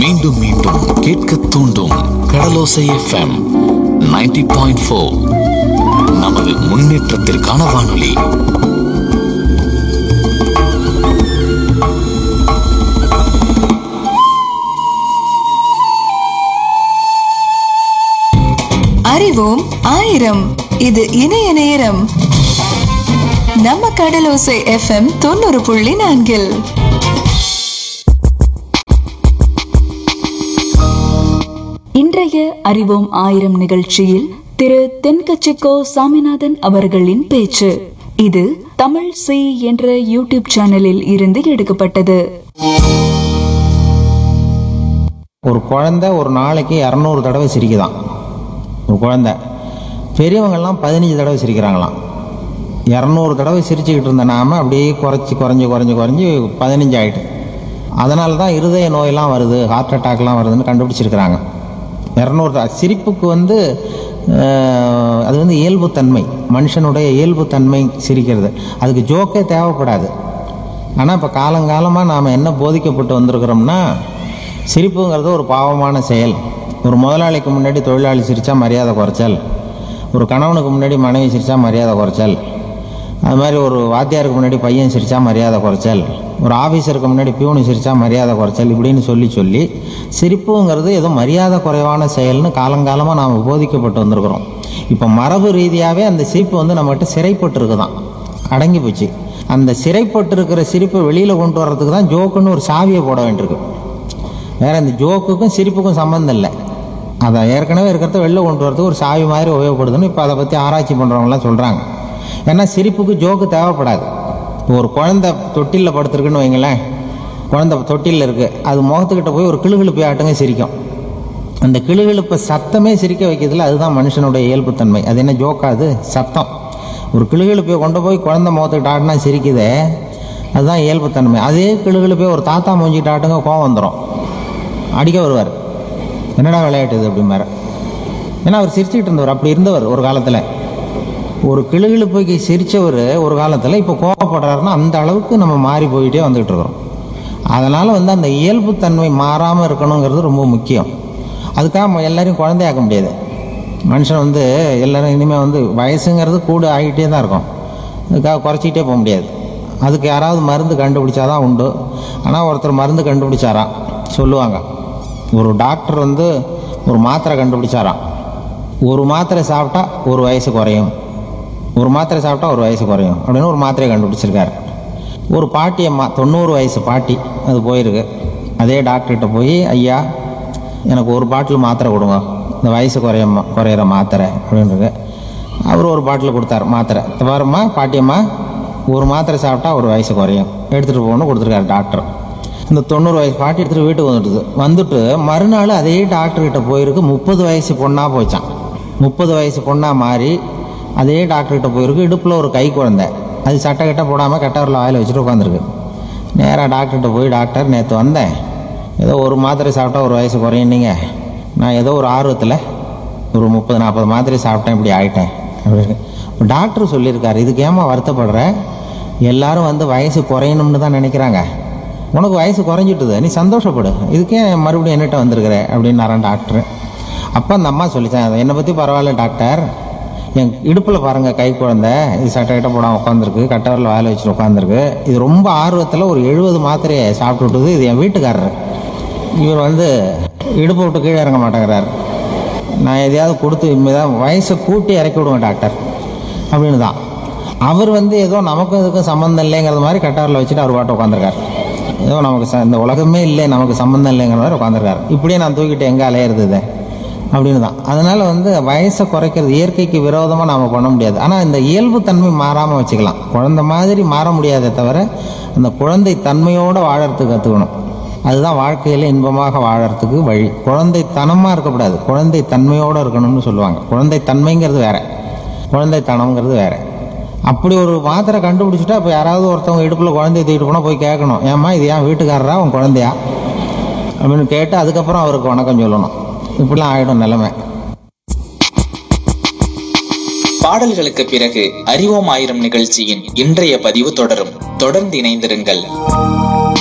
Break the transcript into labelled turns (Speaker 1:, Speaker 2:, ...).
Speaker 1: மீண்டும் மீண்டும் கேட்க தூண்டும் கடலோசை எஃப்எம் 90.4 பாயிண்ட் ஃபோர் நமது முன்னேற்றத்திற்கான வானொலி
Speaker 2: அறிவோம் ஆயிரம் இது இணைய நேரம் நம்ம கடலோசை எஃப்எம் தொண்ணூறு புள்ளி நான்கில்
Speaker 3: இன்றைய அறிவோம் ஆயிரம் நிகழ்ச்சியில் திரு தென்கச்சிக்கோ சாமிநாதன் அவர்களின் பேச்சு இது தமிழ் சி என்ற யூடியூப் சேனலில் இருந்து எடுக்கப்பட்டது
Speaker 4: ஒரு குழந்தை ஒரு நாளைக்கு இரநூறு தடவை சிரிக்குதாம் ஒரு குழந்தை பெரியவங்கெல்லாம் பதினஞ்சு தடவை சிரிக்கிறாங்களாம் இரநூறு தடவை சிரிச்சுக்கிட்டு இருந்த நாம அப்படியே குறைச்சி குறைஞ்சி குறைஞ்சி குறைஞ்சி பதினஞ்சு ஆயிட்டு அதனால தான் இருதய நோயெல்லாம் வருது ஹார்ட் அட்டாக்லாம் வருதுன்னு கண்டுபிடிச்சிருக்கிறாங்க இரநூறு த- சிரிப்புக்கு வந்து அஹ், அது வந்து இயல்புத்தன்மை மனுஷனுடைய இயல்புத்தன்மை சிரிக்கிறது அதுக்கு ஜோக்கே தேவைப்படாது ஆனால் இப்போ காலங்காலமாக நாம் என்ன போதிக்கப்பட்டு வந்திருக்கிறோம்னா சிரிப்புங்கிறது ஒரு பாவமான செயல் ஒரு முதலாளிக்கு முன்னாடி தொழிலாளி சிரித்தா மரியாதை குறைச்சல் ஒரு கணவனுக்கு முன்னாடி மனைவி சிரித்தா மரியாதை குறைச்சல் அது மாதிரி ஒரு வாத்தியாருக்கு முன்னாடி பையன் சிரித்தா மரியாதை குறைச்சல் ஒரு ஆஃபீஸருக்கு முன்னாடி பியூனு சிரித்தா மரியாதை குறைச்சல் இப்படின்னு சொல்லி சொல்லி சிரிப்புங்கிறது ஏதோ மரியாதை குறைவான செயல்னு காலங்காலமாக நாம் போதிக்கப்பட்டு வந்திருக்கிறோம் இப்போ மரபு ரீதியாகவே அந்த சிரிப்பு வந்து நம்மகிட்ட சிறைப்பட்டு இருக்குதான் அடங்கி போச்சு அந்த சிறைப்பட்டு இருக்கிற சிரிப்பை வெளியில் கொண்டு வர்றதுக்கு தான் ஜோக்குன்னு ஒரு சாவியை போட வேண்டியிருக்கு வேற இந்த ஜோக்குக்கும் சிரிப்புக்கும் சம்மந்தம் இல்லை அதை ஏற்கனவே இருக்கிறத வெளில கொண்டு வரதுக்கு ஒரு சாவி மாதிரி உபயோகப்படுதுன்னு இப்போ அதை பற்றி ஆராய்ச்சி பண்ணுறவங்களாம் சொல்கிறாங்க ஏன்னா சிரிப்புக்கு ஜோக்கு தேவைப்படாது இப்போ ஒரு குழந்தை தொட்டிலில் படுத்துருக்குன்னு வைங்களேன் குழந்தை தொட்டிலில் இருக்குது அது முகத்துக்கிட்ட போய் ஒரு கிளுகிழுப்பை ஆட்டுங்க சிரிக்கும் அந்த கிளுகிழுப்பை சத்தமே சிரிக்க வைக்கிறதுல அதுதான் மனுஷனுடைய இயல்புத்தன்மை அது என்ன ஜோக்காது சத்தம் ஒரு கிளுகிழுப்பையை கொண்டு போய் குழந்தை முகத்துக்கிட்ட ஆட்டினா சிரிக்குதே அதுதான் இயல்புத்தன்மை அதே கிளுகிழுப்பையை ஒரு தாத்தா மூஞ்சிக்கிட்ட ஆட்டுங்க கோவம் வந்துடும் அடிக்க வருவார் என்னடா விளையாட்டு இது அப்படிம்பாரு ஏன்னா அவர் சிரிச்சுக்கிட்டு இருந்தவர் அப்படி இருந்தவர் ஒரு காலத்தில் ஒரு கிளுகிழுப்பைக்கு சிரித்தவர் ஒரு காலத்தில் இப்போ கோவப்படுறாருன்னா அந்த அளவுக்கு நம்ம மாறி போயிட்டே வந்துகிட்டு இருக்கிறோம் அதனால் வந்து அந்த இயல்புத்தன்மை மாறாமல் இருக்கணுங்கிறது ரொம்ப முக்கியம் அதுக்காக நம்ம எல்லாரையும் குழந்தையாக்க முடியாது மனுஷன் வந்து எல்லாரும் இனிமேல் வந்து வயசுங்கிறது கூட ஆகிட்டே தான் இருக்கும் அதுக்காக குறைச்சிக்கிட்டே போக முடியாது அதுக்கு யாராவது மருந்து கண்டுபிடிச்சாதான் உண்டு ஆனால் ஒருத்தர் மருந்து கண்டுபிடிச்சாராம் சொல்லுவாங்க ஒரு டாக்டர் வந்து ஒரு மாத்திரை கண்டுபிடிச்சாராம் ஒரு மாத்திரை சாப்பிட்டா ஒரு வயசு குறையும் ஒரு மாத்திரை சாப்பிட்டா ஒரு வயசு குறையும் அப்படின்னு ஒரு மாத்திரையை கண்டுபிடிச்சிருக்காரு ஒரு பாட்டி அம்மா தொண்ணூறு வயசு பாட்டி அது போயிருக்கு அதே டாக்டர்கிட்ட போய் ஐயா எனக்கு ஒரு பாட்டில் மாத்திரை கொடுங்க இந்த வயசு குறைய குறையிற மாத்திரை அப்படின்றது அவர் ஒரு பாட்டில் கொடுத்தாரு மாத்திரை "இந்த பாரும்மா பாட்டியம்மா ஒரு மாத்திரை சாப்பிட்டா ஒரு வயசு குறையும் எடுத்துகிட்டு போகணும்னு கொடுத்துருக்காரு டாக்டர் இந்த தொண்ணூறு வயசு பாட்டி எடுத்துகிட்டு வீட்டுக்கு வந்துட்டுது வந்துட்டு மறுநாள் அதே டாக்டர்கிட்ட போயிருக்கு முப்பது வயசு பொண்ணாக போச்சான் முப்பது வயசு பொண்ணாக மாறி அதே டாக்டர்கிட்ட போயிருக்கு இடுப்பில் ஒரு கை குழந்தை அது சட்டை கிட்ட போடாமல் கட்டவரில் வாயில் வச்சுட்டு உட்காந்துருக்கு நேராக டாக்டர்கிட்ட போய் டாக்டர் நேற்று வந்தேன் ஏதோ ஒரு மாத்திரை சாப்பிட்டா ஒரு வயசு குறையுன்னீங்க நான் ஏதோ ஒரு ஆர்வத்தில் ஒரு முப்பது நாற்பது மாத்திரை சாப்பிட்டேன் இப்படி ஆயிட்டேன் அப்படின்னு டாக்டர் சொல்லியிருக்காரு இதுக்கு ஏமா வருத்தப்படுற எல்லாரும் வந்து வயசு குறையணும்னு தான் நினைக்கிறாங்க உனக்கு வயசு குறைஞ்சிட்டுது நீ சந்தோஷப்படு இதுக்கே மறுபடியும் என்னட்ட வந்திருக்கிற அப்படின்னாரான் டாக்டர் அப்போ அந்த அம்மா சொல்லிச்சான் என்னை பற்றி பரவாயில்ல டாக்டர் என் இடுப்பில் பாருங்கள் கை குழந்தை இது சட்டை கிட்ட போடாமல் உட்காந்துருக்கு கட்டவரில் வாயில் வச்சுட்டு உட்காந்துருக்கு இது ரொம்ப ஆர்வத்தில் ஒரு எழுபது மாத்திரையை சாப்பிட்டு விட்டுது இது என் வீட்டுக்காரர் இவர் வந்து இடுப்பு விட்டு கீழே இறங்க மாட்டேங்கிறார் நான் எதையாவது கொடுத்து இனிமேதான் வயசை கூட்டி இறக்கி விடுவேன் டாக்டர் அப்படின்னு தான் அவர் வந்து ஏதோ நமக்கும் இதுக்கும் சம்மந்தம் இல்லைங்கிறது மாதிரி கட்டாரில் வச்சுட்டு அவர் பாட்டு உட்காந்துருக்காரு ஏதோ நமக்கு ச- இந்த உலகமே இல்லை நமக்கு சம்மந்தம் இல்லைங்கிற மாதிரி உட்காந்துருக்காரு இப்படியே நான் தூக்கிட்டு எங்கே அலையிறது இதை அப்படின்னு தான் அதனால் வந்து வயசை குறைக்கிறது இயற்கைக்கு விரோதமாக நாம் பண்ண முடியாது ஆனால் இந்த இயல்பு தன்மை மாறாமல் வச்சுக்கலாம் குழந்தை மாதிரி மாற முடியாதே தவிர அந்த குழந்தை தன்மையோடு வாழறதுக்கு கற்றுக்கணும் அதுதான் வாழ்க்கையில் இன்பமாக வாழறதுக்கு வழி குழந்தை தனமாக இருக்கக்கூடாது குழந்தை தன்மையோடு இருக்கணும்னு சொல்லுவாங்க குழந்தை தன்மைங்கிறது வேற குழந்தை தனம்ங்கிறது வேற அப்படி ஒரு மாத்திரை கண்டுபிடிச்சிட்டா இப்போ யாராவது ஒருத்தவங்க இடுப்பில் குழந்தைய தூக்கிட்டு போனால் போய் கேட்கணும் ஏம்மா இது ஏன் வீட்டுக்காரரா உன் குழந்தையா அப்படின்னு கேட்டு அதுக்கப்புறம் அவருக்கு வணக்கம் சொல்லணும் இப்படிலாம் ஆகிடும் நிலைமை
Speaker 5: பாடல்களுக்கு பிறகு அறிவோம் ஆயிரம் நிகழ்ச்சியின் இன்றைய பதிவு தொடரும் தொடர்ந்து இணைந்திருங்கள்